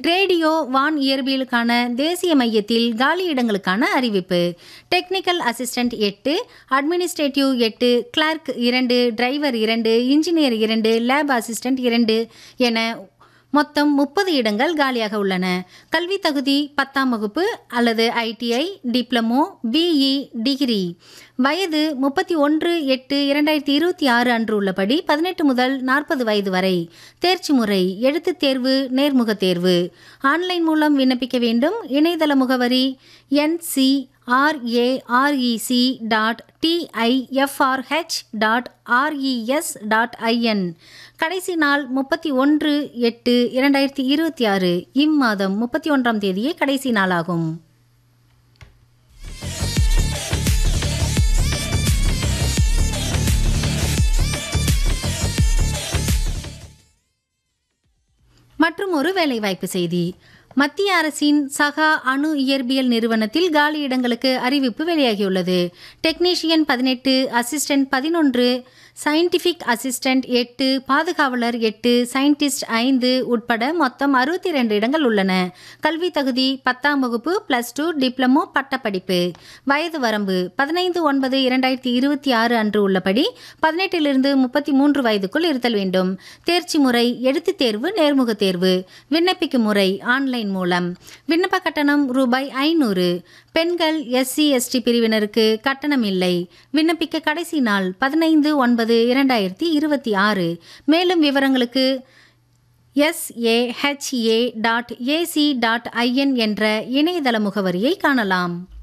radio வான் இயற்பியலுக்கான தேசிய மையத்தில் காலி இடங்களுக்கான அறிவிப்பு டெக்னிக்கல் அசிஸ்டன்ட் எட்டு அட்மினிஸ்ட்ரேட்டிவ் எட்டு கிளார்க் இரண்டு டிரைவர் இரண்டு இன்ஜினியர் இரண்டு லேப் அசிஸ்டன்ட் இரண்டு என மொத்தம் முப்பது இடங்கள் காலியாக உள்ளன கல்வி தகுதி பத்தாம் வகுப்பு அல்லது ஐடிஐ டிப்ளமோ பிஇ டிகிரி வயது முப்பத்தி ஒன்று எட்டு இரண்டாயிரத்தி இருபத்தி ஆறு அன்று உள்ளபடி பதினெட்டு முதல் நாற்பது வயது வரை தேர்ச்சி முறை எழுத்துத் தேர்வு நேர்முகத் தேர்வு ஆன்லைன் மூலம் விண்ணப்பிக்க வேண்டும் இணையதள முகவரி N C R A R E C dot D I F R H dot R E S dot I N கடைசி நாள் முப்பத்தி ஒன்று எட்டு இரண்டாயிரத்தி இருபத்தி ஆறு இம்மாதம் முப்பத்தி ஒன்றாம் தேதியே கடைசி நாளாகும் மற்றும் ஒரு வேலைவாய்ப்பு செய்தி மத்திய அரசின் சகா அணு இயற்பியல் நிறுவனத்தில் காலி இடங்களுக்கு அறிவிப்பு வெளியாகியுள்ளது டெக்னீஷியன் பதினெட்டு அசிஸ்டன்ட் பதினொன்று சயின்டிஃபிக் அசிஸ்டன்ட் எட்டு பாதுகாவலர் எட்டு சயின்டிஸ்ட் ஐந்து உட்பட மொத்தம் அறுபத்தி ரெண்டு இடங்கள் உள்ளன கல்வி தகுதி பத்தாம் வகுப்பு பிளஸ் டூ டிப்ளமோ பட்டப்படிப்பு வயது வரம்பு பதினைந்து ஒன்பது இரண்டாயிரத்தி இருபத்தி ஆறு அன்று உள்ளபடி பதினெட்டிலிருந்து முப்பத்தி மூன்று வயதுக்குள் இருத்தல் வேண்டும் தேர்ச்சி முறை எழுத்துத் தேர்வு நேர்முக தேர்வு விண்ணப்பிக்கும் முறை ஆன்லைன் மூலம் விண்ணப்ப கட்டணம் ரூபாய் ஐநூறு பெண்கள் எஸ்சி எஸ்டி பிரிவினருக்கு கட்டணம் இல்லை விண்ணப்பிக்க கடைசி நாள் பதினைந்து ஒன்பது இரண்டாயிரத்தி இருபத்தி ஆறு மேலும் விவரங்களுக்கு S A H A dot A C dot I N என்ற இணையதள முகவரியை காணலாம்